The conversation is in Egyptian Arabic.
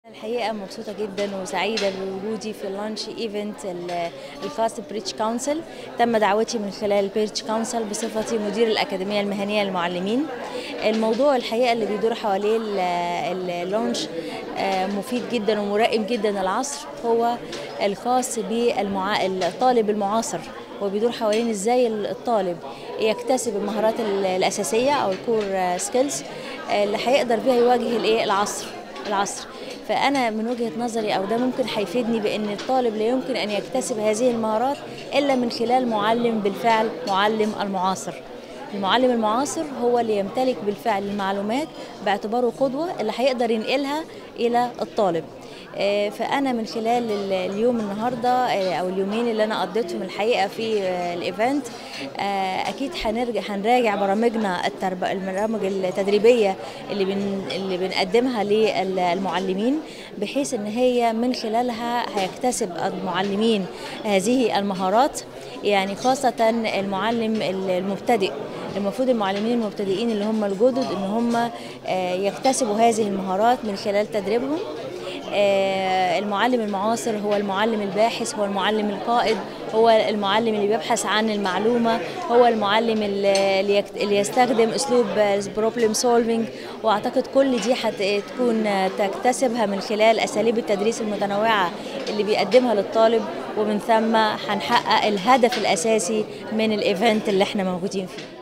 الحقيقة مبسوطة جدا وسعيدة بوجودي في اللانش ايفنت الخاص بريتش كونسل تم دعوتي من خلال بريتش كونسل بصفتي مدير الأكاديمية المهنية للمعلمين الموضوع الحقيقة اللي بيدور حواليه اللانش مفيد جدا ومرائم جدا العصر هو الخاص بالطالب المعاصر وبيدور حوالين ازاي الطالب يكتسب المهارات الأساسية أو الكور سكيلز اللي هيقدر بيها يواجه الايه العصر العصر فانا من وجهه نظري او ده ممكن هيفيدني بان الطالب لا يمكن ان يكتسب هذه المهارات الا من خلال معلم بالفعل معلم المعاصر المعلم المعاصر هو اللي يمتلك بالفعل المعلومات باعتباره قدوه اللي هيقدر ينقلها الى الطالب فانا من خلال اليوم النهارده او اليومين اللي انا قضيتهم الحقيقه في الايفنت اكيد هنرجع هنراجع برامجنا الترب... البرامج التدريبيه اللي بن... اللي بنقدمها للمعلمين بحيث ان هي من خلالها هيكتسب المعلمين هذه المهارات يعني خاصه المعلم المبتدئ المفروض المعلمين المبتدئين اللي هم الجدد ان هم يكتسبوا هذه المهارات من خلال تدريبهم المعلم المعاصر هو المعلم الباحث هو المعلم القائد هو المعلم اللي بيبحث عن المعلومة هو المعلم اللي يستخدم أسلوب بروبلم سولفينج وأعتقد كل دي هتكون تكتسبها من خلال أساليب التدريس المتنوعة اللي بيقدمها للطالب ومن ثم هنحقق الهدف الأساسي من الإيفنت اللي احنا موجودين فيه